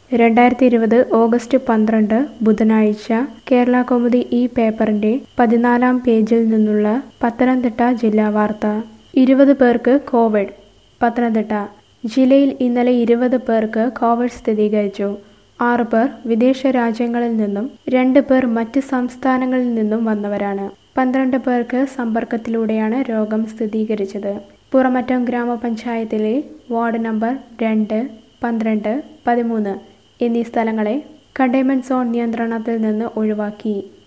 രണ്ടായിരത്തി ഇരുപത് ഓഗസ്റ്റ് പന്ത്രണ്ട് ബുധനാഴ്ച കേരള കൗമുദി ഈ പേപ്പറിന്റെ പതിനാലാം പേജിൽ നിന്നുള്ള പത്തനംതിട്ട ജില്ലാ വാർത്ത ഇരുപത് പേർക്ക് കോവിഡ് പത്തനംതിട്ട ജില്ലയിൽ ഇന്നലെ ഇരുപത് പേർക്ക് കോവിഡ് സ്ഥിരീകരിച്ചു ആറ് പേർ വിദേശ രാജ്യങ്ങളിൽ നിന്നും രണ്ട് പേർ മറ്റ് സംസ്ഥാനങ്ങളിൽ നിന്നും വന്നവരാണ് പന്ത്രണ്ട് പേർക്ക് സമ്പർക്കത്തിലൂടെയാണ് രോഗം സ്ഥിരീകരിച്ചത് പുറമറ്റം ഗ്രാമപഞ്ചായത്തിലെ വാർഡ് നമ്പർ രണ്ട് പന്ത്രണ്ട് പതിമൂന്ന് എന്നീ സ്ഥലങ്ങളെ കണ്ടെയ്ൻമെന്റ് സോൺ നിയന്ത്രണത്തിൽ നിന്ന് ഒഴിവാക്കി